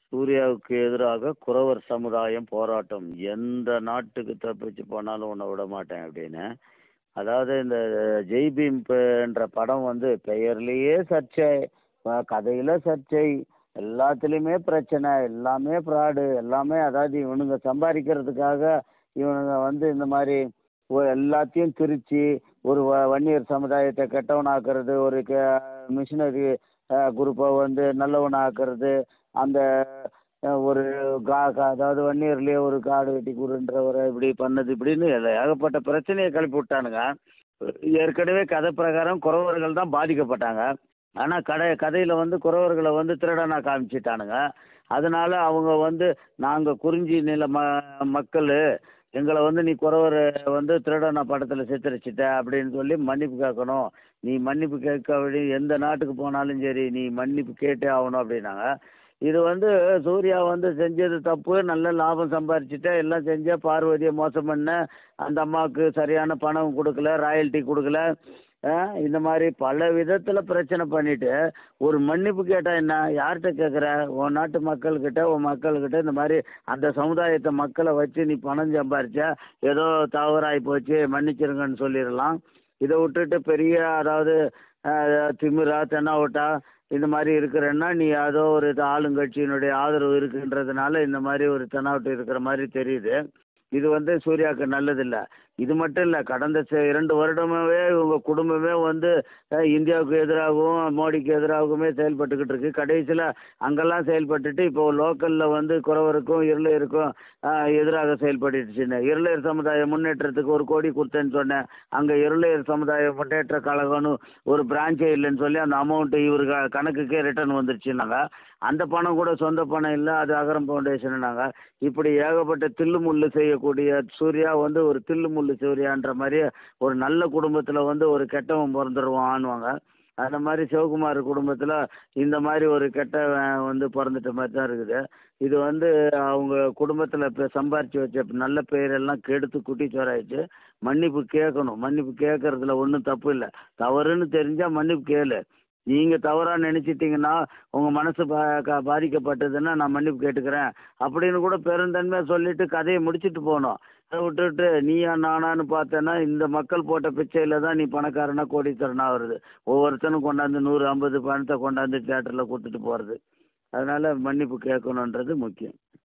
சூர்யாவுக்கு எதிராக குறவர் சமுதாயம் போராட்டம் எந்த நாட்டுக்கு தப்பிச்சு போனாலும் உன்னை விட மாட்டேன் அப்படின்னு அதாவது இந்த ஜெய் பீம் ப- என்ற படம் வந்து பெயர்லேயே சர்ச்சை அஹ் கதையில சர்ச்சை எல்லாத்துலேயுமே பிரச்சனை எல்லாமே ஃப்ராடு எல்லாமே அதாவது இவனுங்க சம்பாதிக்கிறதுக்காக இவனுங்க வந்து இந்த மாதிரி ஒ- எல்லாத்தையும் திரிச்சு ஒரு வ- வன்னியர் சமுதாயத்தை கெட்டவனாக்குறது ஒரு க மிஷினரி குரூப்பை வந்து நல்லவனாக்குறது அந்த அஹ், ஒரு கா கா- அதாவது வன்னியர்லேயே ஒரு காடு வெட்டி குருன்றவரை இப்படி பண்ணது இப்படின்னு எல்லாம் ஏகப்பட்ட பிரச்சனையை கிளப்பி விட்டானுங்க ஏற்கனவே கதை பிரகாரம் குறவர்கள் தான் பாதிக்கப்பட்டாங்க ஆனால் கடை கதையில் வந்து குறவர்களை வந்து திருடனா காமிச்சிட்டானுங்க அதனால அவங்க வந்து நாங்கள் குறிஞ்சி நில ம மக்கள் எங்களை வந்து நீ குறவர் வந்து திருடனா படத்தில் சித்தரிச்சிட்ட அப்படின்னு சொல்லி மன்னிப்பு கேட்கணும் நீ மன்னிப்பு கேட்க அப்படி எந்த நாட்டுக்கு போனாலும் சரி நீ மன்னிப்பு கேட்டே ஆகணும் அப்படின்னாங்க இது வந்து சூர்யா வந்து செஞ்சது தப்பு நல்ல லாபம் சம்பாரிச்சிட்ட எல்லாம் செஞ்ச பார்வதியை மோசம் பண்ண அந்த அம்மாவுக்கு சரியான பணம் கொடுக்கல ராயல்ட்டி கொடுக்கல ஆ, இந்த மாதிரி பல விதத்தில் பிரச்சனை பண்ணிட்டு ஒரு மன்னிப்பு கேட்டால் என்ன யார்கிட்ட கேட்குற உன் நாட்டு மக்கள்கிட்ட உன் மக்கள்கிட்ட இந்த மாதிரி அந்த சமுதாயத்தை மக்களை வச்சு நீ பணம் சம்பாரிச்சா ஏதோ தவறாகி போச்சு மன்னிச்சிருங்கன்னு சொல்லிடலாம் இதை விட்டுட்டு பெரிய அதாவது அஹ், திமிரா தென்னாவட்டா இந்த மாதிரி இருக்கிறன்னா நீ ஏதோ ஒரு இது ஆளுங்கட்சியினுடைய ஆதரவு இருக்குன்றதுனால இந்த மாதிரி ஒரு தென்னாவட்டு இருக்கிற மாதிரி தெரியுது இது வந்து சூர்யாவுக்கு நல்லதில்லை இது மட்டும் இல்லை கடந்த ச- இரண்டு வருடமாகவே இவங்க குடும்பமே வந்து அஹ், இந்தியாவுக்கு எதிராகவும் மோடிக்கு எதிராகவுமே செயல்பட்டுக்கிட்டு இருக்கு கடைசியில் அங்கெல்லாம் செயல்பட்டுட்டு இப்போ லோக்கலில் வந்து குறவருக்கும் இருளையருக்கும் அஹ், எதிராக செயல்பட்டுச்சுன்னு இருளையர் சமுதாய முன்னேற்றத்துக்கு ஒரு கோடி கொடுத்தேன்னு சொன்னேன் அங்கே இருளையர் சமுதாய முன்னேற்ற கழகம்னு ஒரு பிரான்ச்சே இல்லைன்னு சொல்லி அந்த அமௌண்ட்டு இவர் க- கணக்குக்கே ரிட்டர்ன் வந்துருச்சுன்னாங்க அந்த பணம் கூட சொந்த பணம் இல்லை அது அகரம் ஃபவுண்டேஷன்னாங்க இப்படி ஏகப்பட்ட தில்லு முள்ளு செய்யக்கூடிய சூர்யா வந்து ஒரு தில்லு முள்ளு சூர்யான்ற மாதிரி ஒரு நல்ல குடும்பத்தில் வந்து ஒரு கெட்டவன் பிறந்துருவான்னுவாங்க அந்த மாதிரி சிவகுமார் குடும்பத்தில் இந்த மாதிரி ஒரு கெட்டவன் வந்து பிறந்துட்ட மாதிரி தான் இருக்குது இது வந்து அவங்க குடும்பத்தில் இப்போ சம்பாரித்து வச்ச நல்ல பெயரெல்லாம் கெடுத்து குட்டிச்சோராயிடுச்சு மன்னிப்பு கேட்கணும் மன்னிப்பு கேட்கறதுல ஒன்றும் தப்பு இல்லை தவறுன்னு தெரிஞ்சால் மன்னிப்பு கேளு நீங்கள் தவறாக நினச்சிட்டிங்கன்னா உங்கள் மனசு பா க- பாதிக்கப்பட்டதுன்னா நான் மன்னிப்பு கேட்டுக்கிறேன் அப்படின்னு கூட பெருந்தன்மையாக சொல்லிட்டு கதையை முடிச்சிட்டு போகணும் அதை விட்டுட்டு நீயா நானான்னு பார்த்தேன்னா இந்த மக்கள் போட்ட பிச்சையில் தான் நீ பணக்காரனா கோடீஸ்வரனா வருது ஒவ்வொருத்தனும் கொண்டாந்து நூறு ஐம்பது பணத்தை கொண்டாந்து தேட்டரில் கொடுத்துட்டு போகிறது அதனால் மன்னிப்பு கேட்கணுன்றது முக்கியம்